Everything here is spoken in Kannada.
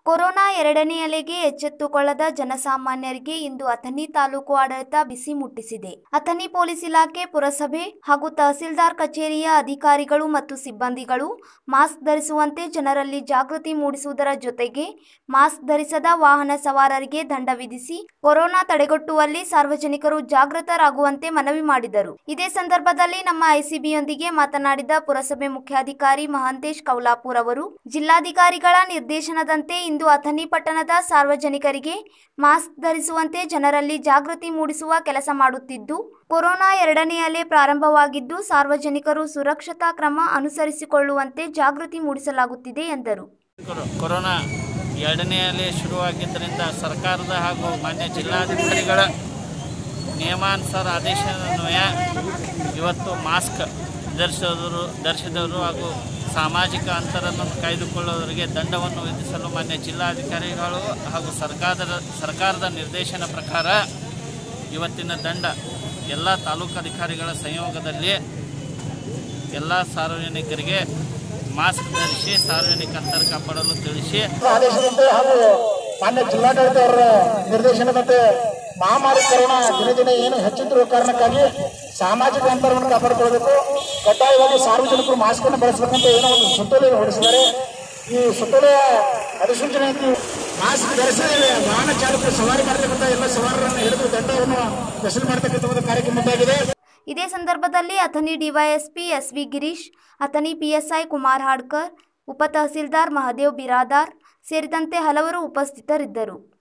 ಕೊರೋನಾ ಎರಡನೇ ಅಲೆಗೆ ಎಚ್ಚೆತ್ತುಕೊಳ್ಳದ ಜನಸಾಮಾನ್ಯರಿಗೆ ಇಂದು ಅಥಣಿ ತಾಲೂಕು ಆಡಳಿತ ಬಿಸಿ ಮುಟ್ಟಿಸಿದೆ ಅಥಣಿ ಪೊಲೀಸ್ ಇಲಾಖೆ ಪುರಸಭೆ ಹಾಗೂ ತಹಸೀಲ್ದಾರ್ ಕಚೇರಿಯ ಅಧಿಕಾರಿಗಳು ಮತ್ತು ಸಿಬ್ಬಂದಿಗಳು ಮಾಸ್ಕ್ ಧರಿಸುವಂತೆ ಜನರಲ್ಲಿ ಜಾಗೃತಿ ಮೂಡಿಸುವುದರ ಜೊತೆಗೆ ಮಾಸ್ಕ್ ಧರಿಸದ ವಾಹನ ಸವಾರರಿಗೆ ದಂಡ ವಿಧಿಸಿ ಕೊರೋನಾ ತಡೆಗಟ್ಟುವಲ್ಲಿ ಸಾರ್ವಜನಿಕರು ಜಾಗೃತರಾಗುವಂತೆ ಮನವಿ ಮಾಡಿದರು ಇದೇ ಸಂದರ್ಭದಲ್ಲಿ ನಮ್ಮ ಐಸಿಬಿಯೊಂದಿಗೆ ಮಾತನಾಡಿದ ಪುರಸಭೆ ಮುಖ್ಯಾಧಿಕಾರಿ ಮಹಾಂತೇಶ್ ಕೌಲಾಪುರ್ ಅವರು ಜಿಲ್ಲಾಧಿಕಾರಿಗಳ ನಿರ್ದೇಶನದಂತೆ ಇಂದು ಅಥಣಿ ಪಟ್ಟಣದ ಸಾರ್ವಜನಿಕರಿಗೆ ಮಾಸ್ಕ್ ಧರಿಸುವಂತೆ ಜನರಲ್ಲಿ ಜಾಗೃತಿ ಮೂಡಿಸುವ ಕೆಲಸ ಮಾಡುತ್ತಿದ್ದು ಕೊರೋನಾ ಎರಡನೇ ಅಲೆ ಪ್ರಾರಂಭವಾಗಿದ್ದು ಸಾರ್ವಜನಿಕರು ಸುರಕ್ಷತಾ ಕ್ರಮ ಅನುಸರಿಸಿಕೊಳ್ಳುವಂತೆ ಜಾಗೃತಿ ಮೂಡಿಸಲಾಗುತ್ತಿದೆ ಎಂದರು ಕೊರೋ- ಕೊರೋನಾ ಎರಡನೇ ಅಲೆ ಶುರುವಾಗಿದ್ದರಿಂದ ಸರ್ಕಾರದ ಹಾಗೂ ಮಾನ್ಯ ಜಿಲ್ಲಾಧಿಕಾರಿಗಳ ನಿಯಮಾನುಸಾರ ಆದೇಶದನ್ವಯ ಇವತ್ತು ಮಾಸ್ಕ್ ಧರಿಸಿದವರು ಧರಿಸಿದವರು ಹಾಗೂ ಸಾಮಾಜಿಕ ಅಂತರವನ್ನು ಕಾಯ್ದುಕೊಳ್ಳುವವರಿಗೆ ದಂಡವನ್ನು ವಿಧಿಸಲು ಮಾನ್ಯ ಜಿಲ್ಲಾಧಿಕಾರಿಗಳು ಹಾಗೂ ಸರ್ಕಾರದ ಸರ್ಕಾರದ ನಿರ್ದೇಶನ ಪ್ರಕಾರ ಇವತ್ತಿನ ದಂಡ ಎಲ್ಲ ತಾಲೂಕು ಅಧಿಕಾರಿಗಳ ಸಂಯೋಗದಲ್ಲಿ ಎಲ್ಲ ಸಾರ್ವಜನಿಕರಿಗೆ ಮಾಸ್ಕ್ ಧರಿಸಿ ಸಾರ್ವಜನಿಕ ಅಂತರ ಕಾಪಾಡಲು ತಿಳಿಸಿ ಆದೇಶದಂತೆ ಹಾಗೂ ಮಾನ್ಯ ಜಿಲ್ಲಾಡಳಿತ ಅವರ ನಿರ್ದೇಶನದಂತೆ ಮಹಾಮಾರಿ ಕೊರೋನಾ ದಿನ ದಿನ ಏನು ಹೆಚ್ಚುತ್ತಿರುವ ಕಾರಣಕ್ಕಾಗಿ ಸಾಮಾಜಿಕ ಅಂತರವನ್ನು ಕಾಪಾಡಿಕೊಳ್ಳಬೇಕು ಕಡ್ಡಾಯವಾಗಿ ಸಾರ್ವಜನಿಕರು ಮಾಸ್ಕ್ ಅನ್ನು ಬಳಸಬೇಕಂತ ಏನೋ ಒಂದು ಸುತ್ತೋಲೆ ಹೊರಡಿಸಿದ್ದಾರೆ ಈ ಸುತ್ತೋಲೆಯ ಅಧಿಸೂಚನೆಯಲ್ಲಿ ಮಾಸ್ಕ್ ಧರಿಸದೆ ವಾಹನ ಚಾಲಕರು ಸವಾರಿ ಮಾಡತಕ್ಕಂಥ ಎಲ್ಲ ಸವಾರರನ್ನು ಹಿಡಿದು ದಂಡವನ್ನು ವಸೂಲು ಮಾಡತಕ್ಕಂಥ ಒಂದು ಕಾರ್ಯಕ್ರಮ ಮುಂದಾಗಿದೆ ಇದೇ ಸಂದರ್ಭದಲ್ಲಿ Athani DYSP S V Girish Athani PSI Kumar Hadkar ಉಪ ತಹಸೀಲ್ದಾರ್ ಮಹದೇವ್ ಬಿರಾದಾರ್ ಸೇರಿದಂತೆ ಹಲವರು ಉಪಸ್ಥಿತರಿದ್ದರು